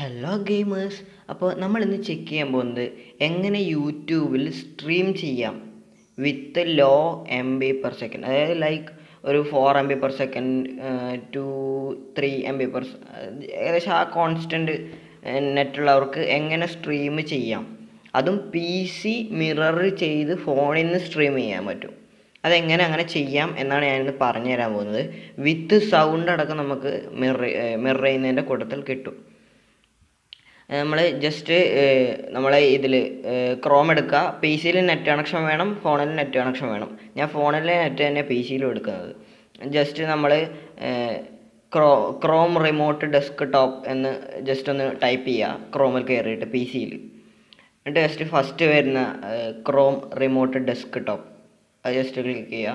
Hello gamers അപ്പോൾ നമ്മൾ ഇന്ന് ചെക്ക് ചെയ്യാൻ പോകുന്നത് എങ്ങനെ യൂട്യൂബിൽ സ്ട്രീം ചെയ്യാം with low M B per second അതായത് ലൈക്ക് ഒരു four M B per second to three M B per ഏകദേശം ആ കോൺസ്റ്റൻറ്റ് നെറ്റുള്ളവർക്ക് എങ്ങനെ സ്ട്രീം ചെയ്യാം അതും പി സി മിറർ ചെയ്ത് ഫോണിൽ നിന്ന് സ്ട്രീം ചെയ്യാൻ പറ്റും അതെങ്ങനെ അങ്ങനെ ചെയ്യാം എന്നാണ് ഞാനിന്ന് പറഞ്ഞു തരാൻ പോകുന്നത് വിത്ത് സൗണ്ട് അടക്കം നമുക്ക് മിറർ മിറർ ചെയ്യുന്നതിൻ്റെ കൂട്ടത്തിൽ കിട്ടും നമ്മൾ ജസ്റ്റ് നമ്മളെ ഇതിൽ ക്രോം എടുക്കുക പി സിയിൽ നെറ്റ് കണക്ഷൻ വേണം ഫോണിൽ നെറ്റ് കണക്ഷൻ വേണം ഞാൻ ഫോണിലെ നെറ്റ് തന്നെ പി സിയിലും എടുക്കുന്നത് ജസ്റ്റ് നമ്മൾ ക്രോ ക്രോം റിമോട്ട് ഡെസ്ക് ടോപ്പ് എന്ന് ജസ്റ്റ് ഒന്ന് ടൈപ്പ് ചെയ്യുക ക്രോമിൽ കയറിയിട്ട് പി സിയിൽ എന്നിട്ട് ജസ്റ്റ് ഫസ്റ്റ് വരുന്ന ക്രോം റിമോട്ട് ഡെസ്ക് ടോപ്പ് അത് ജസ്റ്റ് ക്ലിക്ക് ചെയ്യുക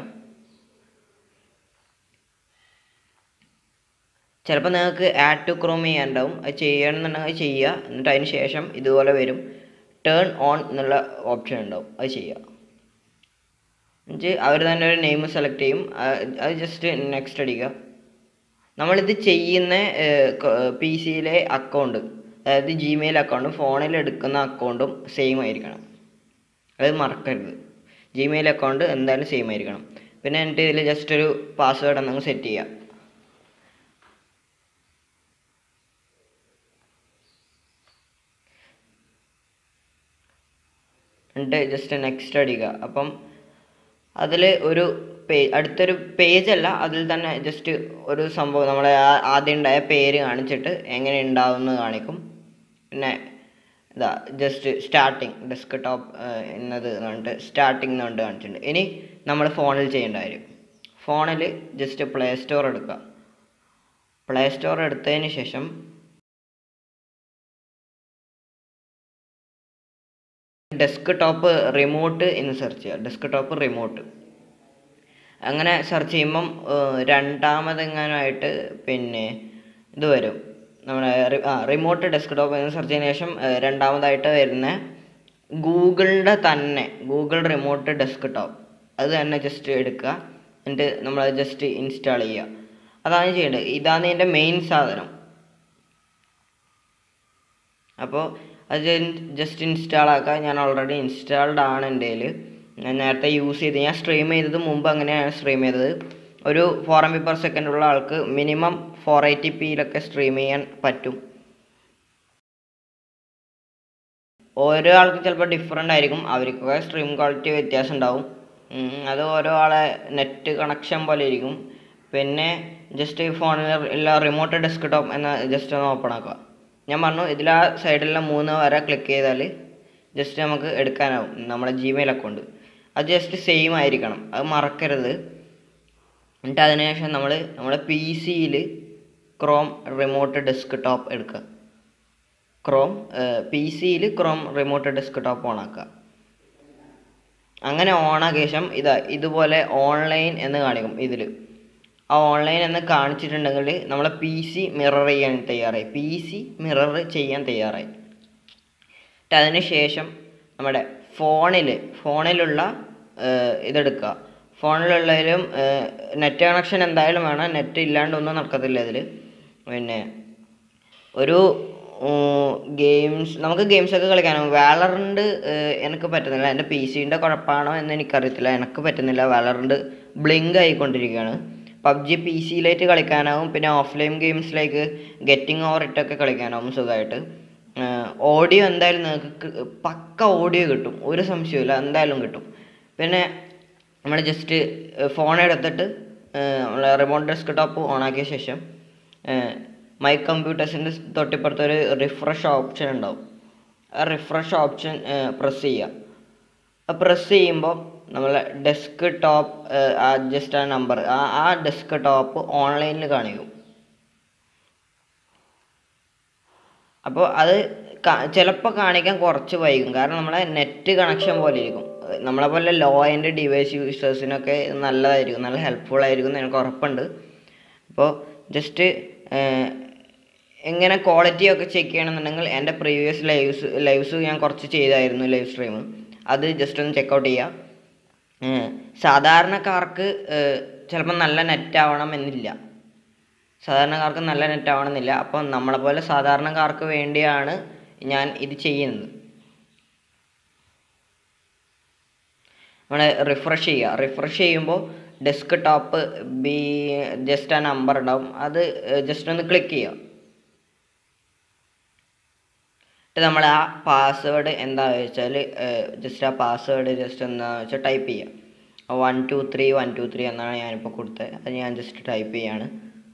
ചിലപ്പോൾ നിങ്ങൾക്ക് ആഡ് ടു ക്രോം ചെയ്യാനുണ്ടാവും അത് ചെയ്യണമെന്നുണ്ടെങ്കിൽ ചെയ്യുക എന്നിട്ട് അതിന് ശേഷം ഇതുപോലെ വരും ടേൺ ഓൺ എന്നുള്ള ഓപ്ഷൻ ഉണ്ടാവും അത് ചെയ്യുക എന്നിട്ട് അവർ തന്നെ ഒരു നെയിം സെലക്ട് ചെയ്യും അത് ജസ്റ്റ് നെക്സ്റ്റ് അടിക്കുക നമ്മളിത് ചെയ്യുന്ന പി സിയിലെ അക്കൗണ്ട് അതായത് ജിമെയിൽ അക്കൗണ്ടും ഫോണിൽ എടുക്കുന്ന അക്കൗണ്ടും സെയിം ആയിരിക്കണം അത് മറക്കരുത് ജിമെയിൽ അക്കൗണ്ട് എന്തായാലും സെയിം ആയിരിക്കണം പിന്നെ എന്നിട്ട് ഇതിൽ ജസ്റ്റ് ഒരു പാസ്വേഡ് എന്തെങ്കിലും സെറ്റ് ചെയ്യുക എന്നിട്ട് ജസ്റ്റ് നെക്സ്റ്റ് അടിക്കുക അപ്പം അതിൽ ഒരു പേ അടുത്തൊരു പേജ് അല്ല അതിൽ തന്നെ ജസ്റ്റ് ഒരു സംഭവം നമ്മളെ ആദ്യം ഉണ്ടായ പേര് കാണിച്ചിട്ട് എങ്ങനെ ഉണ്ടാവുമെന്ന് കാണിക്കും പിന്നെ ഇതാ ജസ്റ്റ് സ്റ്റാർട്ടിങ് ഡെസ്ക് ടോപ്പ് എന്നത് പറഞ്ഞിട്ട് സ്റ്റാർട്ടിങ് എന്നുകൊണ്ട് കാണിച്ചിട്ടുണ്ട് ഇനി നമ്മൾ ഫോണിൽ ചെയ്യേണ്ട കാര്യം ഫോണിൽ ജസ്റ്റ് പ്ലേ സ്റ്റോർ എടുക്കുക പ്ലേ സ്റ്റോർ എടുത്തതിന് ശേഷം ഡെസ്ക് ടോപ്പ് റിമോട്ട് എന്ന് സെർച്ച് ചെയ്യുക ഡെസ്ക് ടോപ്പ് റിമോട്ട് അങ്ങനെ സെർച്ച് ചെയ്യുമ്പം രണ്ടാമതെങ്ങാനായിട്ട് പിന്നെ ഇത് വരും നമ്മുടെ ആ റിമോട്ട് ഡെസ്ക് ടോപ്പ് എന്ന് സെർച്ച് ചെയ്തതിന് ശേഷം രണ്ടാമതായിട്ട് വരുന്ന ഗൂഗിളിൻ്റെ തന്നെ ഗൂഗിൾ റിമോട്ട് ഡെസ്ക് ടോപ്പ് അത് തന്നെ ജസ്റ്റ് എടുക്കുക എന്നിട്ട് നമ്മൾ ജസ്റ്റ് ഇൻസ്റ്റാൾ ചെയ്യുക അതാണ് ചെയ്യേണ്ടത് ഇതാണ് ഇതിൻ്റെ മെയിൻ സാധനം അപ്പോൾ അത് ജസ്റ്റ് ഇൻസ്റ്റാൾ ആക്കുക ഞാൻ ഓൾറെഡി ഇൻസ്റ്റാൾഡ് ആണ് എൻ്റെ കയ്യിൽ ഞാൻ നേരത്തെ യൂസ് ചെയ്ത് ഞാൻ സ്ട്രീം ചെയ്തത് മുമ്പ് അങ്ങനെയാണ് സ്ട്രീം ചെയ്തത് ഒരു ഫോർ എം ബി പെർ സെക്കൻഡ് ഉള്ള ആൾക്ക് മിനിമം ഫോർ എയ്റ്റി പിയിലൊക്കെ സ്ട്രീം ചെയ്യാൻ പറ്റും ഓരോ ആൾക്ക് ചിലപ്പോൾ ഡിഫറെൻ്റ് ആയിരിക്കും അവർക്കൊക്കെ സ്ട്രീം ക്വാളിറ്റി വ്യത്യാസം ഉണ്ടാവും അത് ഓരോ ആളെ നെറ്റ് കണക്ഷൻ പോലെ ഇരിക്കും പിന്നെ ജസ്റ്റ് ഫോണിൽ ഉള്ള റിമോട്ട് ഡെസ്ക് ടോപ്പ് എന്ന ജസ്റ്റ് ഒന്ന് ഓപ്പൺ ആക്കുക ഞാൻ പറഞ്ഞു ഇതിൽ ആ സൈഡിലുള്ള മൂന്ന് വര ക്ലിക്ക് ചെയ്താൽ ജസ്റ്റ് നമുക്ക് എടുക്കാനാവും നമ്മുടെ ജിമെയിൽ അക്കൗണ്ട് അത് ജസ്റ്റ് സെയിം ആയിരിക്കണം അത് മറക്കരുത് എന്നിട്ട് അതിനുശേഷം നമ്മൾ നമ്മുടെ പി സിയിൽ ക്രോം റിമോട്ട് ഡെസ്ക് ടോപ്പ് എടുക്കുക ക്രോം പി സിയിൽ Chrome remote desktop on ആക്കുക അങ്ങനെ ഓണാക്കിയ ശേഷം ഇതാ ഇതുപോലെ ഓൺലൈൻ എന്ന് കാണിക്കും ഇതിൽ ആ ഓൺലൈൻ എന്ന് കാണിച്ചിട്ടുണ്ടെങ്കിൽ നമ്മളെ പി സി മിറർ ചെയ്യാൻ തയ്യാറായി പി സി മിറർ ചെയ്യാൻ തയ്യാറായി എന്നിട്ട് അതിന് ശേഷം നമ്മുടെ ഫോണിൽ ഫോണിലുള്ള ഇതെടുക്കുക ഫോണിലുള്ളതിലും നെറ്റ് കണക്ഷൻ എന്തായാലും വേണം നെറ്റ് ഇല്ലാണ്ട് ഒന്നും നടക്കത്തില്ല ഇതിൽ പിന്നെ ഒരു ഗെയിംസ് നമുക്ക് ഗെയിംസൊക്കെ കളിക്കാനും വാലറിൻ്റെ എനിക്ക് പറ്റുന്നില്ല എൻ്റെ പി സിൻ്റെ കുഴപ്പമാണോ എന്ന് എനിക്കറിയത്തില്ല എനിക്ക് പറ്റുന്നില്ല വാലറിൻ്റെ ബ്ലിങ്ക് ആയിക്കൊണ്ടിരിക്കുകയാണ് പബ്ജി പി സിയിലായിട്ട് കളിക്കാനാവും പിന്നെ ഓഫ്ലൈൻ ഗെയിംസിലേക്ക് ഗെറ്റിംഗ് ഓവർ ഇട്ടൊക്കെ കളിക്കാനാവും സുഖമായിട്ട് ഓഡിയോ എന്തായാലും നിങ്ങൾക്ക് പക്ക ഓഡിയോ കിട്ടും ഒരു സംശയമില്ല എന്തായാലും കിട്ടും പിന്നെ നമ്മൾ ജസ്റ്റ് ഫോൺ എടുത്തിട്ട് നമ്മൾ റിമോട്ട് ഡെസ്ക് ടോപ്പ് ഓണാക്കിയ ശേഷം മൈ കമ്പ്യൂട്ടേഴ്സിൻ്റെ തൊട്ടിപ്പുറത്ത് ഒരു റിഫ്രഷ് ഓപ്ഷൻ ഉണ്ടാവും ആ റിഫ്രഷ് ഓപ്ഷൻ പ്രസ് ചെയ്യുക പ്രസ് ചെയ്യുമ്പോൾ നമ്മൾ ഡെസ്ക് ടോപ്പ് ജസ്റ്റ് ആ നമ്പർ ആ ആ ഡെസ്ക് ടോപ്പ് ഓൺലൈനിൽ കാണിക്കും അപ്പോൾ അത് ചിലപ്പോൾ കാണിക്കാൻ കുറച്ച് വൈകും കാരണം നമ്മളെ നെറ്റ് കണക്ഷൻ പോലെ ഇരിക്കും നമ്മളെ പോലെ ലോ എൻഡ് ഡിവൈസ് യൂസേഴ്സിനൊക്കെ നല്ലതായിരിക്കും നല്ല ഹെൽപ്ഫുൾ ആയിരിക്കും എന്ന് എനിക്ക് ഉറപ്പുണ്ട് അപ്പോൾ ജസ്റ്റ് എങ്ങനെ ക്വാളിറ്റി ഒക്കെ ചെക്ക് ചെയ്യണമെന്നുണ്ടെങ്കിൽ എൻ്റെ പ്രീവിയസ് ലൈവ്സ് ലൈവ്സ് ഞാൻ കുറച്ച് ചെയ്തായിരുന്നു ലൈവ് സ്ട്രീം അത് ജസ്റ്റ് ഒന്ന് ചെക്കൗട്ട് ചെയ്യുക സാധാരണക്കാർക്ക് ചിലപ്പോൾ നല്ല നെറ്റ് ആവണം എന്നില്ല സാധാരണക്കാർക്ക് നല്ല നെറ്റ് ആവണമെന്നില്ല അപ്പം നമ്മളെപ്പോലെ സാധാരണക്കാർക്ക് വേണ്ടിയാണ് ഞാൻ ഇത് ചെയ്യുന്നത് നമ്മൾ റിഫ്രഷ് ചെയ്യുക റിഫ്രഷ് ചെയ്യുമ്പോൾ ഡെസ്ക് ടോപ്പ് ബി ജസ്റ്റ് ആ നമ്പർ ഉണ്ടാവും അത് ജസ്റ്റ് ഒന്ന് ക്ലിക്ക് ചെയ്യുക എന്നിട്ട് നമ്മൾ ആ പാസ്വേഡ് എന്താ വെച്ചാൽ ജസ്റ്റ് ആ പാസ്വേഡ് ജസ്റ്റ് എന്താ വെച്ചാൽ ടൈപ്പ് ചെയ്യുക one two three one two three എന്നാണ് ഞാനിപ്പോൾ കൊടുത്തത് അത് ഞാൻ ജസ്റ്റ് ടൈപ്പ് ചെയ്യാണ്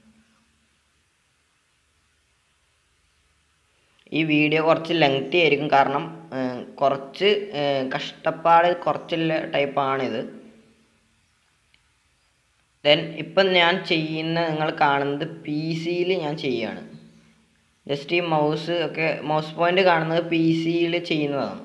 ഈ വീഡിയോ കുറച്ച് ലെങ്തി ആയിരിക്കും കാരണം ഏർ, കുറച്ച് ഏർ, കഷ്ടപ്പാട് കുറച്ചുള്ള ടൈപ്പാണിത് ദെൻ ഇപ്പം ഞാൻ ചെയ്യുന്ന നിങ്ങൾ കാണുന്നത് പി സിയിൽ ഞാൻ ചെയ്യുകയാണ് ജസ്റ്റ് ഈ മൗസ് ഒക്കെ മൗസ് പോയിന്റ് കാണുന്നത് പി സിയിൽ ചെയ്യുന്നതാണ്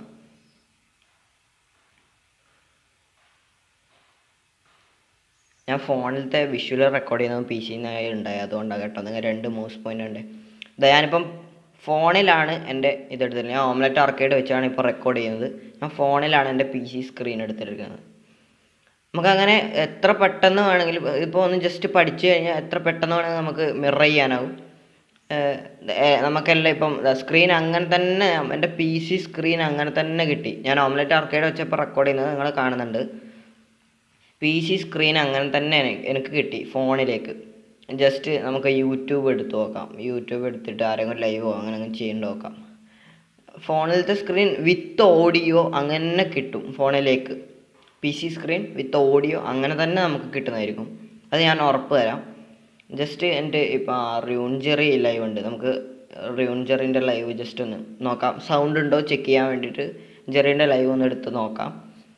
ഞാൻ ഫോണിലത്തെ വിഷ്വൽ റെക്കോർഡ് ചെയ്യുന്നത് പി സിയിൽ നിന്ന് ഉണ്ടായി അതുകൊണ്ടാണ് കേട്ടോ നിങ്ങൾ രണ്ട് മൗസ് പോയിന്റ് ഉണ്ട് ഇത് ഞാനിപ്പം ഫോണിലാണ് എൻ്റെ ഇതെടുത്തിട്ടുള്ളത് ഞാൻ ഓംലെറ്റ് ആർക്കേഡ് വെച്ചാണ് ഇപ്പോൾ റെക്കോർഡ് ചെയ്യുന്നത് ഞാൻ ഫോണിലാണ് എൻ്റെ പി സി സ്ക്രീൻ എടുത്തിരിക്കുന്നത് നമുക്കങ്ങനെ എത്ര പെട്ടെന്ന് വേണമെങ്കിലും ഇപ്പോൾ ഒന്ന് ജസ്റ്റ് പഠിച്ചു കഴിഞ്ഞാൽ എത്ര പെട്ടെന്ന് വേണമെങ്കിൽ നമുക്ക് മിറർ ചെയ്യാനാവും ഏഹ് ഏഹ് നമുക്കെല്ലാം ഇപ്പം സ്ക്രീൻ അങ്ങനെ തന്നെ എൻ്റെ പി സി സ്ക്രീൻ അങ്ങനെ തന്നെ കിട്ടി ഞാൻ ഓംലെറ്റ് ആർക്കേഡ് വെച്ചപ്പോൾ റെക്കോർഡ് ചെയ്യുന്നത് നിങ്ങൾ കാണുന്നുണ്ട് പി സി സ്ക്രീൻ അങ്ങനെ തന്നെ എനി- എനിക്ക് കിട്ടി ഫോണിലേക്ക് ജസ്റ്റ് നമുക്ക് യൂട്യൂബ് എടുത്ത് നോക്കാം യൂട്യൂബ് എടുത്തിട്ട് ആരെങ്കിലും ലൈവോ അങ്ങനെ അങ്ങനെ ചെയ്യേണ്ടി നോക്കാം ഫോണിലത്തെ സ്ക്രീൻ വിത്ത് ഓഡിയോ അങ്ങനെ കിട്ടും ഫോണിലേക്ക് P C screen with audio അങ്ങനെ തന്നെ നമുക്ക് കിട്ടുന്നതായിരിക്കും അത് ഞാൻ ഉറപ്പ് തരാം ജസ്റ്റ് എൻ്റെ ഇപ്പോൾ റിയൂൺജെറി ലൈവ് ഉണ്ട് നമുക്ക് റിയൂൺജെറിൻ്റെ ലൈവ് ജസ്റ്റ് ഒന്ന് നോക്കാം സൗണ്ട് ഉണ്ടോ ചെക്ക് ചെയ്യാൻ വേണ്ടിയിട്ട് ജെറിൻ്റെ ലൈവ് ഒന്ന് എടുത്ത് നോക്കാം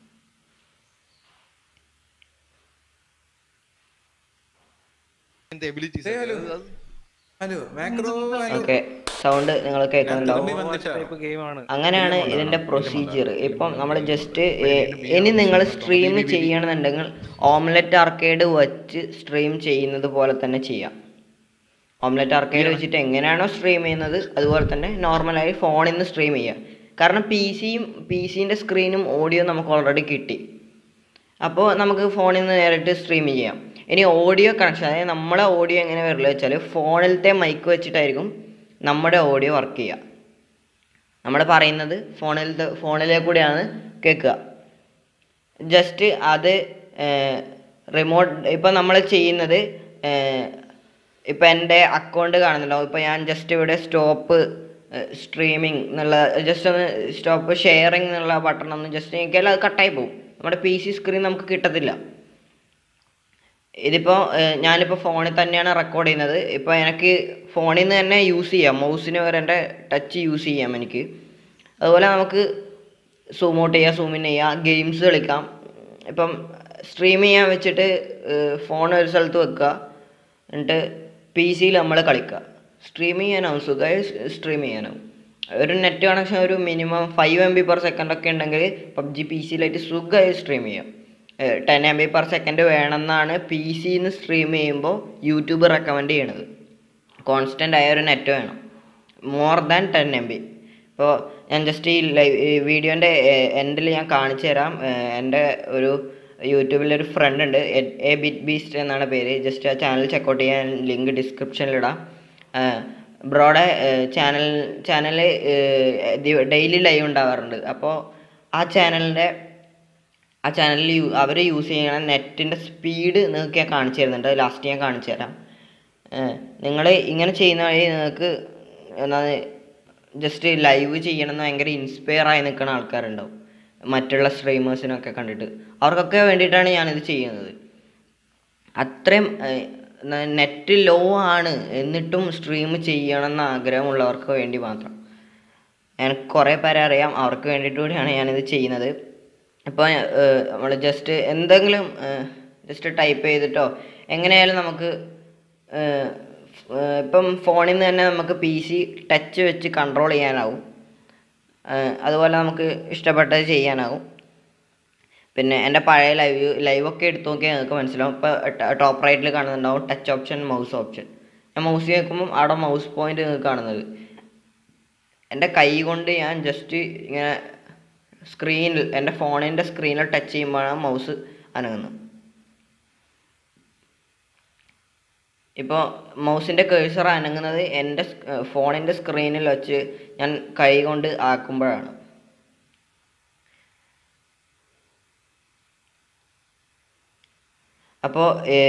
the abilities Hey, okay. hello. അത് ഹലോ മാക്രോ ഓക്കെ സൗണ്ട് നിങ്ങൾ കേൾക്കുന്നുണ്ടാവും ടൈപ്പ് ഗെയിമാണ് അങ്ങനെയാണ് ഇതിന്റെ പ്രൊസീജിയർ ഇപ്പം നമ്മൾ ജസ്റ്റ് ഇനി നിങ്ങൾ സ്ട്രീം ചെയ്യണമെന്നുണ്ടെങ്കിൽ ഓംലെറ്റ് ആർക്കേഡ് വെച്ച് സ്ട്രീം ചെയ്യുന്നത് പോലെ തന്നെ ചെയ്യാം ഓംലെറ്റ് ആർക്കേഡ് വെച്ചിട്ട് എങ്ങനെയാണോ സ്ട്രീം ചെയ്യുന്നത് അതുപോലെ തന്നെ നോർമലായി ഫോണിൽ നിന്ന് സ്ട്രീം ചെയ്യാം കാരണം പി സിയും പി സിൻ്റെ സ്ക്രീനും ഓഡിയോ നമുക്ക് ഓൾറെഡി കിട്ടി അപ്പോൾ നമുക്ക് ഫോണിൽ നിന്ന് നേരിട്ട് സ്ട്രീം ചെയ്യാം ഇനി ഓഡിയോ കണക്ഷൻ അതായത് നമ്മളെ ഓഡിയോ എങ്ങനെ വരില്ല വെച്ചാൽ ഫോണിലത്തെ മൈക്ക് വെച്ചിട്ടായിരിക്കും നമ്മുടെ ഓഡിയോ വർക്ക് ചെയ്യുക നമ്മൾ പറയുന്നത് ഫോണിലത്തെ ഫോണിലെ കൂടെയാണ് കേൾക്കുക ജസ്റ്റ് അത് റിമോട്ട് ഇപ്പം നമ്മൾ ചെയ്യുന്നത് ഇപ്പം എൻ്റെ അക്കൗണ്ട് കാണുന്നുണ്ടാവും ഇപ്പം ഞാൻ ജസ്റ്റ് ഇവിടെ സ്റ്റോപ്പ് സ്ട്രീമിംഗ് എന്നുള്ള ജസ്റ്റ് ഒന്ന് സ്റ്റോപ്പ് ഷെയറിംഗ് എന്നുള്ള ബട്ടൺ ഒന്ന് ജസ്റ്റ് ഞെക്കിയാൽ അത് കട്ടായി പോകും നമ്മുടെ പി സി സ്ക്രീൻ നമുക്ക് കിട്ടത്തില്ല ഇതിപ്പോൾ ഞാനിപ്പോൾ ഫോണിൽ തന്നെയാണ് റെക്കോർഡ് ചെയ്യുന്നത് ഇപ്പോൾ എനിക്ക് ഫോണിൽ നിന്ന് തന്നെ യൂസ് ചെയ്യാം മൗസിന് വരെ എൻ്റെ ടച്ച് യൂസ് ചെയ്യാം എനിക്ക് അതുപോലെ നമുക്ക് സൂം ഔട്ട് ചെയ്യാം സൂം ഇൻ ചെയ്യാം ഗെയിംസ് കളിക്കാം ഇപ്പം സ്ട്രീം ചെയ്യാൻ വെച്ചിട്ട് ഫോൺ ഒരു സ്ഥലത്ത് വെക്കുക എന്നിട്ട് പി സിയിൽ നമ്മൾ കളിക്കുക സ്ട്രീം ചെയ്യാനാവും സുഖമായി സ്ട്രീം ചെയ്യാനാവും ഒരു നെറ്റ് കണക്ഷൻ ഒരു minimum five M B per second ഒക്കെ ഉണ്ടെങ്കിൽ പബ്ജി പി സിയിലായിട്ട് സുഖമായി സ്ട്രീം ചെയ്യാം ten M B per second വേണമെന്നാണ് പി സിന്ന് സ്ട്രീം ചെയ്യുമ്പോൾ യൂട്യൂബ് റെക്കമെൻഡ് ചെയ്യണത് കോൺസ്റ്റൻ്റ് ആയ ഒരു നെറ്റ് വേണം more than ten M B ഇപ്പോൾ ഞാൻ ജസ്റ്റ് ഈ ലൈവ് വീഡിയോൻ്റെ എൻഡിൽ ഞാൻ കാണിച്ചു തരാം ഏഹ് എൻ്റെ ഒരു യൂട്യൂബിലൊരു ഫ്രണ്ട് ഉണ്ട് എ- എ ബിറ്റ് ബീസ്റ്റ് എന്നാണ് പേര് ജസ്റ്റ് ആ ചാനൽ ചെക്കൗട്ട് ചെയ്യാൻ ലിങ്ക് ഡിസ്ക്രിപ്ഷനിലിടാം ബ്രോയുടെ ചാനൽ ചാനൽ ഡെയിലി ലൈവ് ഉണ്ടാവാറുണ്ട് അപ്പോൾ ആ ചാനലിൻ്റെ ആ ചാനലിൽ അവർ യൂസ് ചെയ്യണ നെറ്റിൻ്റെ സ്പീഡ് നിങ്ങൾക്ക് ഞാൻ കാണിച്ചു തരുന്നുണ്ട് ലാസ്റ്റ് ഞാൻ കാണിച്ചു തരാം നിങ്ങൾ ഇങ്ങനെ ചെയ്യുന്ന വഴി നിങ്ങൾക്ക് എന്താണ് ജസ്റ്റ് ലൈവ് ചെയ്യണമെന്ന് ഭയങ്കര ഇൻസ്പയർ ആയി നിൽക്കുന്ന ആൾക്കാരുണ്ടാവും മറ്റുള്ള സ്ട്രീമേഴ്സിനൊക്കെ കണ്ടിട്ട് അവർക്കൊക്കെ വേണ്ടിയിട്ടാണ് ഞാനിത് ചെയ്യുന്നത് അത്രയും നെറ്റ് ലോ ആണ് എന്നിട്ടും സ്ട്രീം ചെയ്യണമെന്ന് ആഗ്രഹമുള്ളവർക്ക് വേണ്ടി മാത്രം എനിക്ക് കുറേ പേരെ അറിയാം അവർക്ക് വേണ്ടിയിട്ട് കൂടിയാണ് ഞാനിത് ചെയ്യുന്നത് ഇപ്പോൾ നമ്മൾ ജസ്റ്റ് എന്തെങ്കിലും ജസ്റ്റ് ടൈപ്പ് ചെയ്തിട്ടോ എങ്ങനെയായാലും നമുക്ക് ഏഹ്, ഏഹ്, ഇപ്പം ഫോണിൽ നിന്ന് തന്നെ നമുക്ക് പി സി ടച്ച് വെച്ച് കൺട്രോൾ ചെയ്യാനാവും ഏഹ്, അതുപോലെ നമുക്ക് ഇഷ്ടപ്പെട്ടത് ചെയ്യാനാവും പിന്നെ എൻ്റെ പഴയ ലൈവ് ലൈവൊക്കെ എടുത്ത് നോക്കിയാൽ നിങ്ങൾക്ക് മനസ്സിലാവും ഇപ്പോൾ ടോപ്പ് റൈറ്റിൽ കാണുന്നുണ്ടാവും ടച്ച് ഓപ്ഷൻ മൗസ് ഓപ്ഷൻ ഞാൻ മൗസ് നോക്കുമ്പം അവിടെ മൗസ് പോയിന്റ് നിങ്ങൾക്ക് കാണുന്നത് എൻ്റെ കൈ കൊണ്ട് ഞാൻ ജസ്റ്റ് ഇങ്ങനെ സ്ക്രീനിൽ എൻ്റെ ഫോണിൻ്റെ സ്ക്രീനിൽ ടച്ച് ചെയ്യുമ്പോഴാണ് മൗസ് അനങ്ങുന്നത് ഇപ്പോൾ മൗസിൻ്റെ കേഴ്സർ അനങ്ങുന്നത് എൻ്റെ ഫോണിൻ്റെ സ്ക്രീനിൽ വെച്ച് ഞാൻ കൈ കൊണ്ട് ആക്കുമ്പോഴാണ് അപ്പോൾ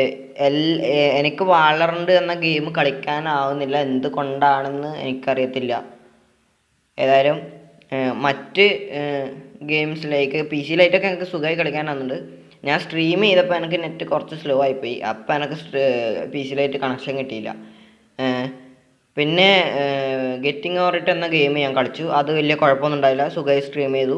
എനിക്ക് വാളറണ്ട് എന്ന ഗെയിം കളിക്കാനാവുന്നില്ല എന്തുകൊണ്ടാണെന്ന് എനിക്കറിയത്തില്ല ഏതായാലും ഏഹ്, മറ്റ് ഗെയിംസിലേക്ക് പി സിയിലായിട്ടൊക്കെ എനിക്ക് സുഖമായി കളിക്കാനാവുന്നുണ്ട് ഞാൻ സ്ട്രീം ചെയ്തപ്പോൾ എനിക്ക് നെറ്റ് കുറച്ച് സ്ലോ ആയിപ്പോയി അപ്പം എനിക്ക് പി സിയിലായിട്ട് കണക്ഷൻ കിട്ടിയില്ല ഏഹ്, പിന്നെ ഗെറ്റിംഗ് ഓറിട്ട് എന്ന ഗെയിം ഞാൻ കളിച്ചു അത് വലിയ കുഴപ്പമൊന്നും ഉണ്ടായില്ല സുഖമായി സ്ട്രീം ചെയ്തു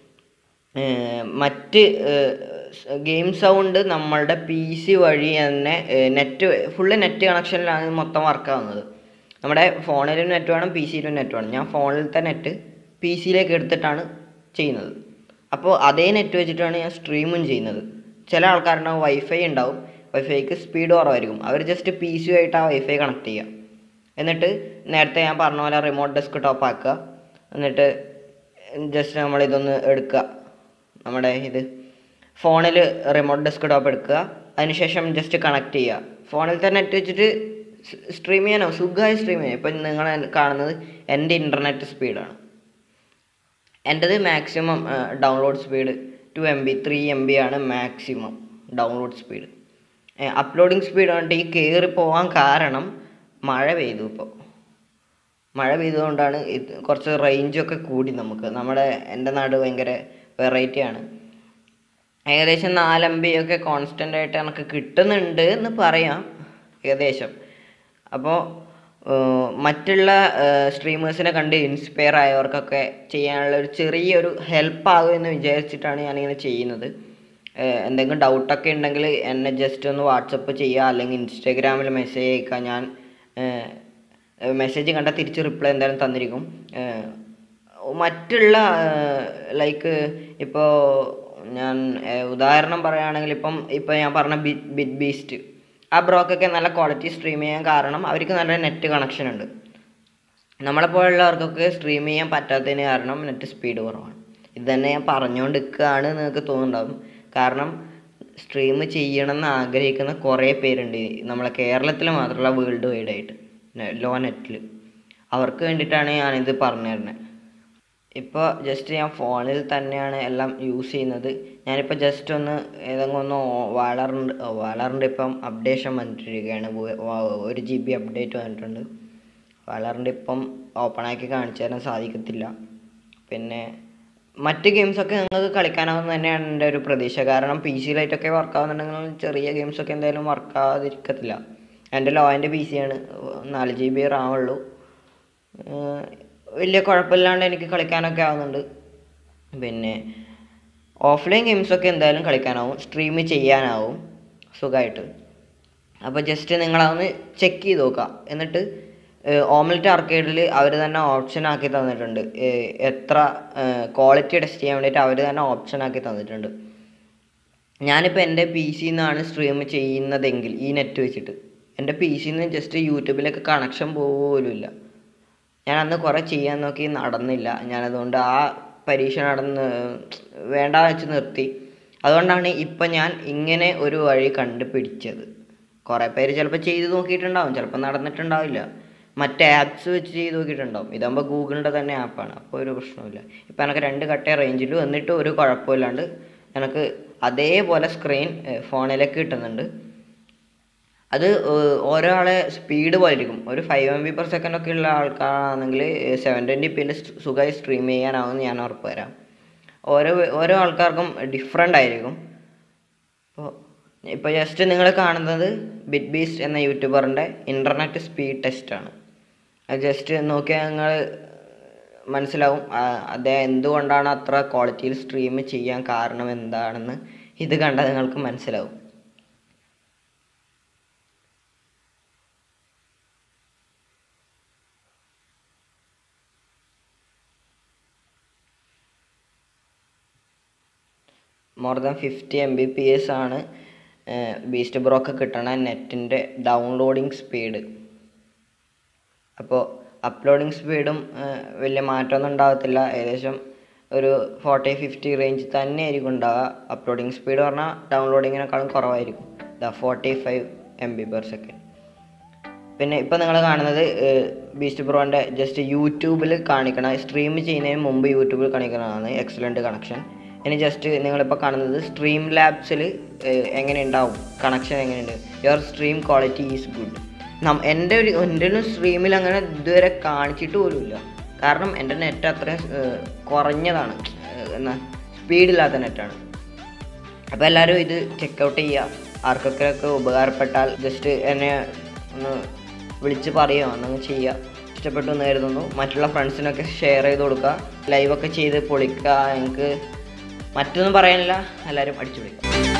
ഏഹ് മറ്റ് ഗെയിം സൗണ്ട് നമ്മളുടെ പി സി വഴി തന്നെ നെറ്റ് ഫുള്ള് നെറ്റ് കണക്ഷനിലാണ് ഇത് മൊത്തം വർക്ക് ആവുന്നത് നമ്മുടെ ഫോണിലും നെറ്റ് വേണം പി സിയിലും നെറ്റ് വേണം ഞാൻ ഫോണിലത്തെ നെറ്റ് പി സിയിലേക്ക് എടുത്തിട്ടാണ് ചെയ്യുന്നത് അപ്പോൾ അതേ നെറ്റ് വെച്ചിട്ടാണ് ഞാൻ സ്ട്രീമും ചെയ്യുന്നത് ചില ആൾക്കാരുണ്ടാവും വൈഫൈ ഉണ്ടാവും വൈഫൈക്ക് സ്പീഡ് കുറവായിരിക്കും അവർ ജസ്റ്റ് പി സി ആയിട്ട് ആ വൈഫൈ കണക്ട് ചെയ്യുക എന്നിട്ട് നേരത്തെ ഞാൻ പറഞ്ഞ പോലെ റിമോട്ട് ഡെസ്ക് ടോപ്പ് ആക്കുക എന്നിട്ട് ജസ്റ്റ് നമ്മൾ ഇതൊന്ന് എടുക്കുക നമ്മുടെ ഇത് ഫോണിൽ റിമോട്ട് ഡെസ്ക് ടോപ്പ് എടുക്കുക അതിനുശേഷം ജസ്റ്റ് കണക്ട് ചെയ്യുക ഫോണിലത്തെ നെറ്റ് വെച്ചിട്ട് സ്ട്രീം ചെയ്യാനോ സുഖമായി സ്ട്രീം ചെയ്യാം ഇപ്പം നിങ്ങൾ കാണുന്നത് എൻ്റെ ഇൻ്റർനെറ്റ് സ്പീഡാണ് എൻ്റെത് maximum download speed two M B three M B ആണ് maximum download speed uploading speed കൊണ്ട് ഈ കയറി പോകാൻ കാരണം മഴ പെയ്തു ഇപ്പോൾ മഴ പെയ്തുകൊണ്ടാണ് ഇത് കുറച്ച് റേഞ്ചൊക്കെ കൂടി നമുക്ക് നമ്മുടെ എൻ്റെ നാട് ഭയങ്കര വെറൈറ്റി ആണ് ഏകദേശം നാല് എം ബി ഒക്കെ കോൺസ്റ്റൻ്റ് ആയിട്ട് എനിക്ക് കിട്ടുന്നുണ്ട് എന്ന് പറയാം ഏകദേശം അപ്പോൾ മറ്റുള്ള സ്ട്രീമേഴ്സിനെ കണ്ട് ഇൻസ്പയർ ആയവർക്കൊക്കെ ചെയ്യാനുള്ള ഒരു ചെറിയൊരു ഹെൽപ്പ് ആകുമെന്ന് വിചാരിച്ചിട്ടാണ് ഞാനിങ്ങനെ ചെയ്യുന്നത് ഏഹ് എന്തെങ്കിലും ഡൗട്ടൊക്കെ ഉണ്ടെങ്കിൽ എന്നെ ജസ്റ്റ് ഒന്ന് വാട്സപ്പ് ചെയ്യുക അല്ലെങ്കിൽ ഇൻസ്റ്റാഗ്രാമിൽ മെസ്സേജ് അയക്കുക ഞാൻ മെസ്സേജ് കണ്ടാൽ തിരിച്ച് റിപ്ലൈ എന്തായാലും തന്നിരിക്കും ഏഹ് മറ്റുള്ള ലൈക്ക് ഇപ്പോൾ ഞാൻ ഏഹ് ഉദാഹരണം പറയുകയാണെങ്കിൽ ഇപ്പം ഇപ്പം ഞാൻ പറഞ്ഞ ബിറ്റ് ബിറ്റ് ബീസ്റ്റ് ആ ബ്രോക്കൊക്കെ നല്ല ക്വാളിറ്റി സ്ട്രീം ചെയ്യാൻ കാരണം അവർക്ക് നല്ല നെറ്റ് കണക്ഷൻ ഉണ്ട് നമ്മളെ പോലുള്ളവർക്കൊക്കെ സ്ട്രീം ചെയ്യാൻ പറ്റാത്തതിന് കാരണം നെറ്റ് സ്പീഡ് കുറവാണ് ഇത് തന്നെ ഞാൻ പറഞ്ഞുകൊണ്ട് നിൽക്കുകയാണ് നിങ്ങൾക്ക് തോന്നുന്നുണ്ടാവും കാരണം സ്ട്രീം ചെയ്യണമെന്ന് ആഗ്രഹിക്കുന്ന കുറേ പേരുണ്ട് ഈ നമ്മളെ കേരളത്തിൽ മാത്രമല്ല വേൾഡ് വൈഡ് ആയിട്ട് ലോ നെറ്റിൽ അവർക്ക് വേണ്ടിയിട്ടാണ് ഞാനിത് പറഞ്ഞു തരുന്നത് ഇപ്പോൾ ജസ്റ്റ് ഞാൻ ഫോണിൽ തന്നെയാണ് എല്ലാം യൂസ് ചെയ്യുന്നത് ഞാനിപ്പോൾ ജസ്റ്റ് ഒന്ന് ഏതെങ്കിലും ഒന്ന് വളറിൻ്റെ വളറിൻ്റെ ഇപ്പം അപ്ഡേഷൻ വന്നിട്ടിരിക്കുകയാണ് വ- വ- ഒരു ജി ബി അപ്ഡേറ്റ് വന്നിട്ടുണ്ട് വളറിൻ്റെ ഇപ്പം ഓപ്പൺ ആക്കി കാണിച്ചു തരാൻ സാധിക്കത്തില്ല പിന്നെ മറ്റ് ഗെയിംസൊക്കെ നിങ്ങൾക്ക് കളിക്കാനാവുന്ന തന്നെയാണ് എൻ്റെ ഒരു പ്രതീക്ഷ കാരണം പി സിയിലായിട്ടൊക്കെ വർക്ക് ആവുന്നുണ്ടെങ്കിൽ ചെറിയ ഗെയിംസൊക്കെ എന്തായാലും വർക്ക് ആവാതിരിക്കത്തില്ല എൻ്റെ ലോൻ്റെ പി സിയാണ് നാല് ജി ബി റാം ഉള്ളൂ ഏഹ് വലിയ കുഴപ്പമില്ലാണ്ട് എനിക്ക് കളിക്കാനൊക്കെ ആവുന്നുണ്ട് പിന്നെ ഓഫ്ലൈൻ ഗെയിംസൊക്കെ എന്തായാലും കളിക്കാനാവും സ്ട്രീം ചെയ്യാനാവും സുഖമായിട്ട് അപ്പോൾ ജസ്റ്റ് നിങ്ങളതൊന്ന് ചെക്ക് ചെയ്ത് നോക്കുക എന്നിട്ട് ഓംലെറ്റ് ആർക്കേഡിൽ അവർ തന്നെ ഓപ്ഷൻ ആക്കി തന്നിട്ടുണ്ട് ഏഹ് എത്ര ക്വാളിറ്റി ടെസ്റ്റ് ചെയ്യാൻ വേണ്ടിയിട്ട് അവർ തന്നെ ഓപ്ഷൻ ആക്കി തന്നിട്ടുണ്ട് ഞാനിപ്പോൾ എൻ്റെ പി സിയിൽ നിന്നാണ് സ്ട്രീം ചെയ്യുന്നതെങ്കിൽ ഈ നെറ്റ് വെച്ചിട്ട് എൻ്റെ പി സിയിൽ നിന്ന് ജസ്റ്റ് യൂട്യൂബിലേക്ക് കണക്ഷൻ പോലുമില്ല ഞാൻ അന്ന് കുറേ ചെയ്യാൻ നോക്കി നടന്നില്ല ഞാനതുകൊണ്ട് ആ പരീക്ഷ നടന്ന് വേണ്ട വെച്ച് നിർത്തി അതുകൊണ്ടാണ് ഇപ്പം ഞാൻ ഇങ്ങനെ ഒരു വഴി കണ്ടുപിടിച്ചത് കുറേ പേര് ചിലപ്പോൾ ചെയ്ത് നോക്കിയിട്ടുണ്ടാവും ചിലപ്പോൾ നടന്നിട്ടുണ്ടാവില്ല മറ്റ് ആപ്സ് വെച്ച് ചെയ്ത് നോക്കിയിട്ടുണ്ടാവും ഇതാകുമ്പോൾ ഗൂഗിളിൻ്റെ തന്നെ ആപ്പാണ് അപ്പോൾ ഒരു പ്രശ്നമില്ല ഇപ്പം എനിക്ക് രണ്ട് കട്ടേ റേഞ്ചിലും എന്നിട്ട് ഒരു കുഴപ്പമില്ലാണ്ട് എനിക്ക് അതേപോലെ സ്ക്രീൻ ഫോണിലേക്ക് കിട്ടുന്നുണ്ട് അത് ഏഹ് ഓരോ സ്പീഡ് പോലെ ഇരിക്കും ഒരു five M B per second ഒക്കെ ഉള്ള ആൾക്കാരാണെങ്കിൽ സെവൻ ട്വൻറ്റി പിയിൽ സുഖമായി സ്ട്രീം ചെയ്യാനാവുമെന്ന് ഞാൻ ഉറപ്പ് തരാം ഓരോ ഓരോ ആൾക്കാർക്കും ഡിഫറെൻ്റ് ആയിരിക്കും ഇപ്പോൾ ഇപ്പോൾ ജസ്റ്റ് നിങ്ങൾ കാണുന്നത് ബിറ്റ് ബീസ്റ്റ് എന്ന യൂട്യൂബറിൻ്റെ ഇൻ്റർനെറ്റ് സ്പീഡ് ടെസ്റ്റാണ് അത് ജസ്റ്റ് നോക്കിയാൽ നിങ്ങൾ മനസ്സിലാവും ആ- അദ്ദേഹം എന്തുകൊണ്ടാണ് അത്ര ക്വാളിറ്റിയിൽ സ്ട്രീം ചെയ്യാൻ കാരണം എന്താണെന്ന് ഇത് കണ്ടാൽ നിങ്ങൾക്ക് മനസ്സിലാവും more than fifty M B P S ആണ് ബീസ്റ്റ് ബ്രോക്ക് കിട്ടണ നെറ്റിൻ്റെ ഡൗൺലോഡിങ് സ്പീഡ് അപ്പോൾ അപ്ലോഡിങ് സ്പീഡും വലിയ മാറ്റമൊന്നും ഉണ്ടാകത്തില്ല ഏകദേശം ഒരു ഫോർട്ടി ഫിഫ്റ്റി റേഞ്ച് തന്നെ ആയിരിക്കും ഉണ്ടാവുക അപ്ലോഡിങ് സ്പീഡ് പറഞ്ഞാൽ ഡൗൺലോഡിങ്ങിനേക്കാളും കുറവായിരിക്കും the forty five M B per second പിന്നെ ഇപ്പം നിങ്ങൾ കാണുന്നത് ബീസ്റ്റ് പ്രോൻ്റെ ജസ്റ്റ് യൂട്യൂബിൽ കാണിക്കണ സ്ട്രീം ചെയ്യുന്നതിന് മുമ്പ് യൂട്യൂബിൽ കാണിക്കുന്നതാണ് എക്സലൻറ്റ് കണക്ഷൻ ഇനി ജസ്റ്റ് നിങ്ങളിപ്പോൾ കാണുന്നത് സ്ട്രീം ലാബ്സിൽ എങ്ങനെ ഉണ്ടാവും കണക്ഷൻ എങ്ങനെയുണ്ട് your stream quality is good നം എൻ്റെ ഒരു എൻ്റെ ഒരു സ്ട്രീമിൽ അങ്ങനെ ഇതുവരെ കാണിച്ചിട്ട് പോലുമില്ല കാരണം എൻ്റെ നെറ്റ് അത്രയും ഏഹ്, കുറഞ്ഞതാണ് ഏഹ്, എന്നാ സ്പീഡില്ലാത്ത നെറ്റാണ് അപ്പോൾ എല്ലാവരും ഇത് ചെക്കൗട്ട് ചെയ്യുക ആർക്കൊക്കെ ഒക്കെ ഉപകാരപ്പെട്ടാൽ ജസ്റ്റ് എന്നെ ഒന്ന് വിളിച്ച് പറയുക എന്നങ്ങ് ചെയ്യുക ഇഷ്ടപ്പെട്ടു എന്ന് കരുതുന്നു മറ്റുള്ള ഫ്രണ്ട്സിനൊക്കെ ഷെയർ ചെയ്ത് കൊടുക്കുക ലൈവൊക്കെ ചെയ്ത് പൊളിക്കുക എനിക്ക് മറ്റൊന്നും പറയാനില്ല എല്ലാവരും അടിച്ചു പൊളിക്കുക